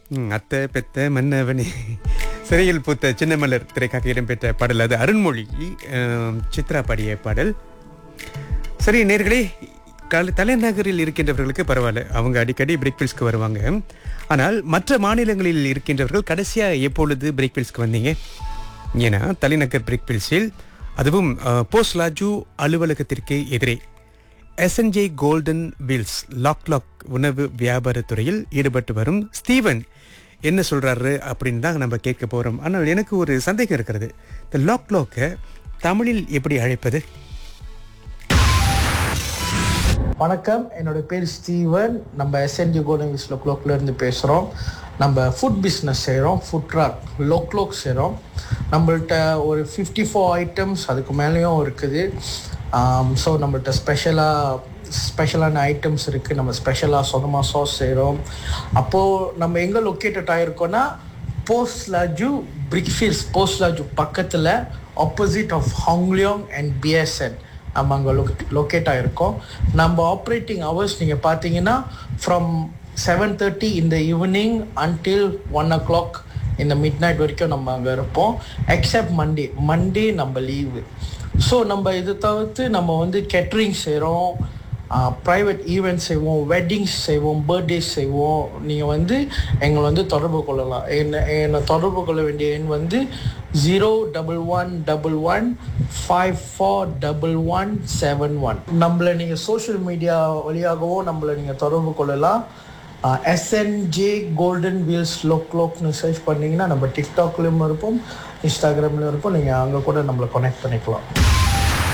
ம், அத்தை பெத்த மன்னவனே சிறையில் பூத்த சின்ன மலர் திரைக்காக இடம்பெற்ற பாடல் அது அருண்மொழி அஹ், சித்ரா பாடிய பாடல் சரி நேர்களே கல தலைநகரில் இருக்கின்றவர்களுக்கு பரவாயில்ல அவங்க அடிக்கடி பிரேக்ஃபில்ஸ்க்கு வருவாங்க ஆனால் மற்ற மாநிலங்களில் இருக்கின்றவர்கள் கடைசியா எப்பொழுது பிரேக்ஃபில்ஸ்க்கு வந்தீங்க ஏன்னா தலைநகர் பிரேக்ஃபில்ஸில் அதுவும் அஹ், போஸ்ட் லாஜு அலுவலகத்திற்கு எதிரே SNJ Golden Wheels Lok Lok உணவு வியாபாரத் துறையில் ஈடுபட்டு வரும் ஸ்டீவன் என்ன சொல்றாரு அப்படின்னு தான் நம்ம கேட்க போறோம் ஆனால் எனக்கு ஒரு சந்தேகம் இருக்கிறது இந்த லாக் லாக்கை தமிழில் எப்படி அழைப்பது வணக்கம் என்னோட பேர் ஸ்டீவன் நம்ம எஸ்என்ஜி கோல்டன் விஸ் லோக்லோக்ல இருந்து பேசுகிறோம் நம்ம ஃபுட் பிஸ்னஸ் செய்கிறோம் ஃபுட் ட்ராக் லோக்லோக் செய்கிறோம் நம்மள்ட்ட ஒரு ஃபிஃப்டி ஃபோர் ஐட்டம்ஸ் அதுக்கு மேலேயும் இருக்குது ஸோ நம்மள்ட்ட ஸ்பெஷலாக ஸ்பெஷலான ஐட்டம்ஸ் இருக்குது நம்ம ஸ்பெஷலாக சொந்தமாக சாஸ் செய்கிறோம் அப்போது நம்ம எங்கே லொக்கேட்டட் ஆகிருக்கோன்னா post Laju Brickfields post Laju பக்கத்தில் opposite of Hong Leong and BSN நம்ம அங்கே லொக் லொக்கேட் ஆகிருக்கோம் நம்ம ஆப்ரேட்டிங் ஹவர்ஸ் நீங்கள் பார்த்தீங்கன்னா ஃப்ரம் செவன் தேர்ட்டி இந்த evening until one o'clock இந்த மிட் நைட் வரைக்கும் நம்ம அங்கே இருப்போம் எக்ஸப்ட் மண்டே மண்டே நம்ம லீவு ஸோ நம்ம இது தவிர்த்து நம்ம வந்து கெட்ரிங் செய்கிறோம் ப்ரைவேட் ஈவெண்ட்ஸ் செய்வோம் வெட்டிங்ஸ் செய்வோம் பர்த்டேஸ் செய்வோம் நீங்கள் வந்து எங்களை வந்து தொடர்பு கொள்ளலாம் என்ன என்னை தொடர்பு கொள்ள வேண்டிய எண் வந்து zero double one double one five four double one seven one நம்மளை நீங்கள் சோஷியல் மீடியா வழியாகவோ நம்மளை நீங்கள் தொடர்பு கொள்ளலாம் எஸ்என்ஜே கோல்டன் வீல்ஸ் லோக் லோக்னு சர்ச் பண்ணிங்கன்னா நம்ம டிக்டாக்லேயும் இருப்போம் இன்ஸ்டாகிராம்லேயும் இருப்போம் நீங்கள் அங்கே கூட நம்மளை கனெக்ட் பண்ணிக்கலாம்